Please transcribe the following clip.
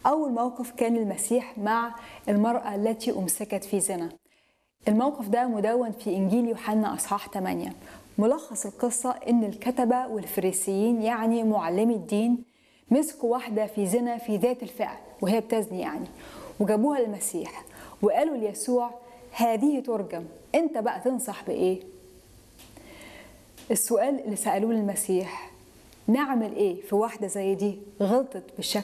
أول موقف كان المسيح مع المرأة التي أمسكت في زنا الموقف ده مدون في إنجيل يوحنا أصحاح 8 ملخص القصة إن الكتبة والفريسيين يعني معلمي الدين مسكوا واحدة في زنا في ذات الفعل وهي بتزني يعني وجابوها للمسيح وقالوا ليسوع هذه ترجم انت بقى تنصح بايه السؤال اللي سألوه للمسيح نعمل ايه في واحدة زي دي غلطت بالشكل